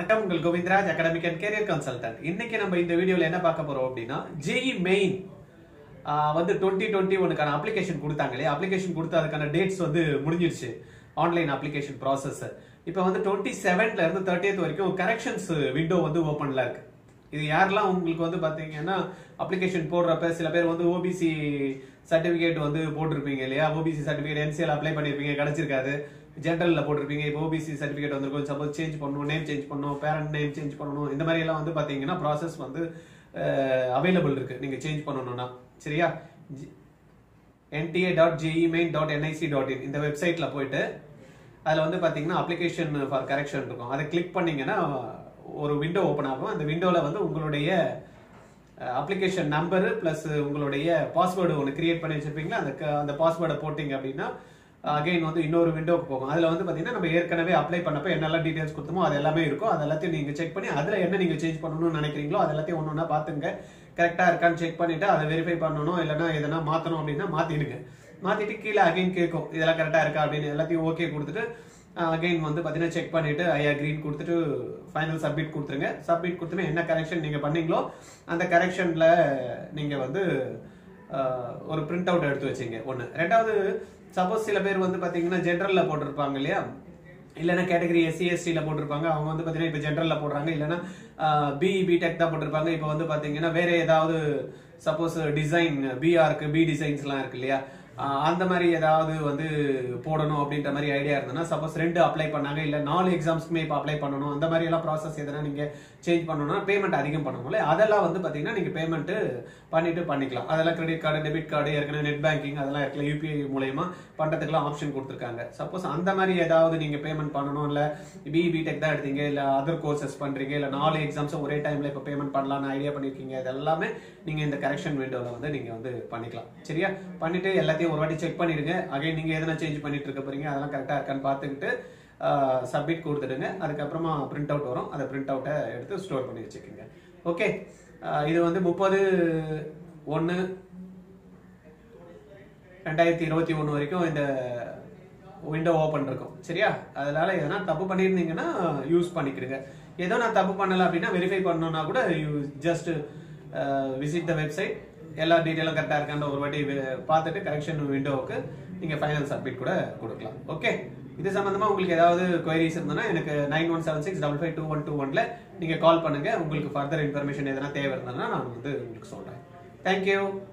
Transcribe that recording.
வணக்கம் உங்கள் Govindaraj academic and career consultant இன்னைக்கு நம்ம இந்த வீடியோல என்ன பார்க்க போறோம் அப்படின்னா ஜேஇ மெயின் வந்து டுவெண்ட்டி டுவெண்ட்டி ஒனுக்கான அப்ளிகேஷன் கொடுத்தாங்க இல்லையா அப்ளிகேஷன் கொடுத்து அதுக்கான டேட்ஸ் வந்து முடிஞ்சிருச்சு ஆன்லைன் அப்ளிகேஷன் ப்ராசஸ் இப்போ வந்து டுவெண்ட்டி செவன்ல இருந்து தேர்ட்டியத் வரைக்கும் கரெக்ஷன்ஸ் விண்டோ வந்து ஓப்பன்ல இருக்கு இது யாரெல்லாம் உங்களுக்கு வந்து பாத்தீங்கன்னா அப்ளிகேஷன் போடுறப்ப சில பேர் வந்து ஓபிசி சர்டிபிகேட் வந்து போட்டிருப்பீங்க இல்லையா ஓபிசி சர்டிபிகேட் என்சிஎல் அப்ளை பண்ணிருப்பீங்க கிடைச்சிருக்காது ஜென்ரல்ல போட்டிருப்பீங்க இப்போ ஓபிசி சர்டிபிகேட் வந்திருக்கும் சப்போஸ் சேஞ்ச் பண்ணணும் நேம் சேஞ்ச் பண்ணணும் பேரண்ட் நேம் சேஞ்ச் பண்ணணும் இந்த மாதிரி எல்லாம் வந்து பாத்தீங்கன்னா ப்ராசஸ் வந்து அவைலபிள் இருக்கு நீங்க சேஞ்ச் பண்ணணும்னா சரியா NTA dot JEE main dot NIC dot in இந்த வெப்சைட்ல போயிட்டு அதில் வந்து பார்த்தீங்கன்னா அப்ளிகேஷன் ஃபார் கரெக்ஷன் இருக்கும் அதை கிளிக் பண்ணீங்கன்னா ஒரு விண்டோ ஓப்பன் ஆகும் அந்த விண்டோவில் வந்து உங்களுடைய அப்ளிகேஷன் நம்பரு ப்ளஸ் உங்களுடைய பாஸ்வேர்டு ஒன்று கிரியேட் பண்ணி வச்சிருப்பீங்களா அந்த க- அந்த பாஸ்வேர்டை போட்டிங்க அப்படின்னா அகைன் வந்து இன்னொரு விண்டோக்கு போகும் அதில் வந்து பார்த்தீங்கன்னா நம்ம ஏற்கனவே அப்ளை பண்ணப்போ என்னெல்லாம் டீடைல்ஸ் கொடுத்தோமோ அது எல்லாமே இருக்கும் அது எல்லாத்தையும் நீங்கள் செக் பண்ணி அதில் என்ன நீங்கள் சேஞ்ச் பண்ணணும்னு நினைக்கிறீங்களோ அது எல்லாத்தையும் ஒன்று ஒன்றா பார்த்துங்க கரெக்டாக இருக்கான்னு செக் பண்ணிட்டு அதை வெரிஃபை பண்ணணும் இல்லைன்னா எதனா மாற்றணும் அப்படின்னா மாற்றிடுங்க மாற்றிட்டு கீழே அகைன் கேட்கும் இதெல்லாம் கரெக்டாக இருக்கா அப்படின்னு எல்லாத்தையும் ஓகே கொடுத்துட்டு அகைன் வந்து பார்த்தீங்கன்னா செக் பண்ணிட்டு ஐயா கிரீன் கொடுத்துட்டு ஃபைனல் சப்மிட் கொடுத்துருங்க சப்மிட் கொடுத்துட்டு என்ன கரெக்ஷன் நீங்கள் பண்ணீங்களோ அந்த கரெக்ஷனில் நீங்கள் வந்து ஆஹ், ஒரு பிரிண்ட் அவுட் எடுத்து வச்சீங்க ஒன்று ரெண்டாவது சப்போஸ் சில பேர் வந்து பார்த்தீங்கன்னா ஜென்ரலில் போட்டிருப்பாங்க இல்லையா இல்லைன்னா கேட்டகரி எஸ்சி எஸ்டியில் போட்டிருப்பாங்க அவங்க வந்து பார்த்தீங்கன்னா இப்போ ஜென்ரலில் போடுறாங்க இல்லைன்னா பிஇ பிடெக் தான் போட்டிருப்பாங்க இப்போ வந்து பார்த்தீங்கன்னா வேற ஏதாவது சப்போஸ் டிசைன் பிஆருக்கு பி டிசைன்ஸ்லாம் இருக்கு இல்லையா ஆஹ் அந்த மாதிரி ஏதாவது வந்து போடணும் அப்படின்ற மாதிரி ஐடியா இருந்ததுன்னா சப்போஸ் ரெண்டு அப்ளை பண்ணாங்க இல்ல நாலு எக்ஸாம்ஸ்க்குமே இப்போ அப்ளை பண்ணணும் அந்த மாதிரி எல்லாம் ப்ராசஸ் எதனா நீங்க சேஞ்ச் பண்ணணும்னா பேமெண்ட் அதிகம் பண்ணணும்ல அதெல்லாம் வந்து பாத்தீங்கன்னா நீங்க பேமெண்ட் பண்ணிட்டு பண்ணிக்கலாம் அதெல்லாம் கிரெடிட் கார்டு டெபிட் கார்டு ஏற்கனவே நெட் பேங்கிங் அதெல்லாம் இருக்குல்ல யூபிஐ மூலயமா பண்றதுக்குலாம் ஆப்ஷன் கொடுத்துருக்காங்க சப்போஸ் அந்த மாதிரி ஏதாவது நீங்க பேமெண்ட் பண்ணணும் இல்ல பிஇ பிடெக் தான் எடுத்தீங்க இல்ல அதர் கோர்சஸ் பண்றீங்க இல்ல நாலு எக்ஸாம்ஸ் ஒரே டைம்ல இப்போ பேமெண்ட் பண்ணலாம்னு ஐடியா பண்ணிருக்கீங்க இது எல்லாமே நீங்க இந்த கரெக்ஷன் விண்டோல வந்து நீங்க வந்து பண்ணிக்கலாம் சரியா பண்ணிட்டு எல்லாத்தையும் ஒரு வாட்டி செக் பண்ணிடுங்க அகைன் நீங்க எதனா சேஞ்ச் பண்ணிட்டு இருக்க போறீங்க அதெல்லாம் கரெக்டா இருக்கான்னு பார்த்துக்கிட்டு சப்மிட் கொடுத்துடுங்க அதுக்கப்புறமா பிரிண்ட் அவுட் வரும் அந்த பிரிண்ட் அவுட்டை எடுத்து ஸ்டோர் பண்ணி வச்சுக்கோங்க ஓகே இது வந்து முப்பது ஒன்று ரெண்டாயிரத்தி இருபத்தி ஒன்று வரைக்கும் இந்த விண்டோ ஓப்பன் இருக்கும் சரியா அதனால எதனா தப்பு பண்ணியிருந்தீங்கன்னா யூஸ் பண்ணிக்கிடுங்க ஏதோ நான் தப்பு பண்ணல அப்படின்னா வெரிஃபை பண்ணணும்னா கூட you just visit the website எல்லா டீட்டெயிலும் கரெக்டாக இருக்கான்னு ஒரு வாட்டி வே- பார்த்துட்டு கரெக்ஷன் விண்டோவுக்கு நீங்கள் ஃபைனல் சப்மிட் கூட கொடுக்கலாம் ஓகே இது சம்பந்தமா உங்களுக்கு ஏதாவது கொயரிஸ் இருந்ததுன்னா எனக்கு nine one seven six double five two one two ஒன்ல நீங்கள் கால் பண்ணுங்க உங்களுக்கு ஃபர்தர் இன்ஃபர்மேஷன் எதனா தேவை இருந்ததுன்னா நான் வந்து உங்களுக்கு சொல்கிறேன் தேங்க்யூ